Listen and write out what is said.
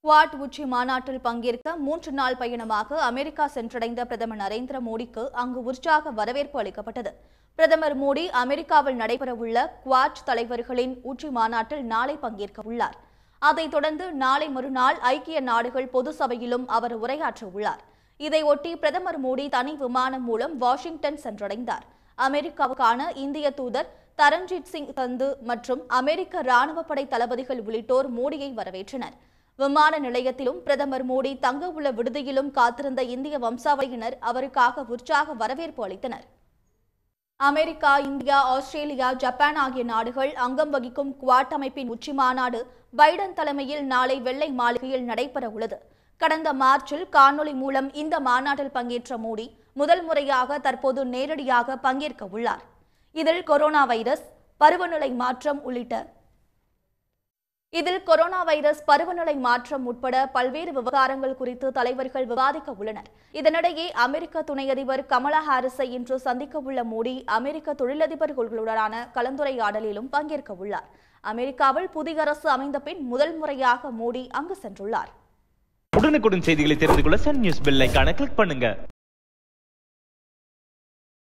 quad உச்சி மாநாட்டில் பங்கேற்க மூன்று நாள் பயணமாக அமெரிக்கா சென்றடைந்த பிரதமர் நரேந்திர மோடிக்கு அங்கு உற்சாக வரவேற்பு அளிக்கப்பட்டது பிரதமர் மோடி அமெரிக்காவில் நடைபெறவுள்ள குவாட் தலைவர்களின் உச்சி மாநாட்டில் நாளை பங்கேற்க உள்ளார் அதைத் தொடர்ந்து நாளை மறுநாள் ஐக்கிய நாடுகள் பொது சபையிலும் அவர் உரையாற்ற உள்ளார் இதையொட்டி பிரதமர் மோடி தனி விமானம் மூலம் வாஷிங்டன் சென்றடைந்தார் அமெரிக்காவுக்கான இந்திய தூதர் தரண்ஜித் சிங் தந்து மற்றும் அமெரிக்க ராணுவப்படை தளபதிகள் உள்ளிட்டோர் மோடியை வரவேற்றனர் விமான நிலையத்திலும் பிரதமர் மோடி தங்க உள்ள விடுதியிலும் காத்திருந்த இந்திய வம்சாவளியினர் அவருக்காக உற்சாக வரவேற்பு அளித்தனர் அமெரிக்கா இந்தியா ஆஸ்திரேலியா ஜப்பான் ஆகிய நாடுகள் அங்கம் வகிக்கும் குவாட் அமைப்பின் உச்சி மாநாடு பைடன் தலைமையில் நாளை வெள்ளை மாளிகையில் நடைபெற உள்ளது கடந்த மார்ச்சில் காணொலி மூலம் இந்த மாநாட்டில் பங்கேற்ற மோடி முதல் முறையாக தற்போது நேரடியாக பங்கேற்க உள்ளார் இதில் கொரோனா வைரஸ் பருவநிலை மாற்றம் உள்ளிட்ட இதில் கொரோனா வைரஸ் பருவநிலை மாற்றம் உட்பட பல்வேறு விவகாரங்கள் குறித்து தலைவர்கள் விவாதிக்க உள்ளனர் இதனிடையே அமெரிக்க துணை அதிபர் கமலா ஹாரிஸை இன்று சந்திக்க உள்ள மோடி அமெரிக்க தொழிலதிபர்களுடனான கலந்துரையாடலிலும் பங்கேற்க உள்ளார் அமெரிக்காவில் புதிய அரசு அமைந்த பின் முதல் முறையாக மோடி அங்கு சென்றுள்ளார் உடனுக்குடன் செய்திகளை தெரிந்து கொள்ள சன் நியூஸ் பெல் ஐகானை கிளிக் பண்ணுங்க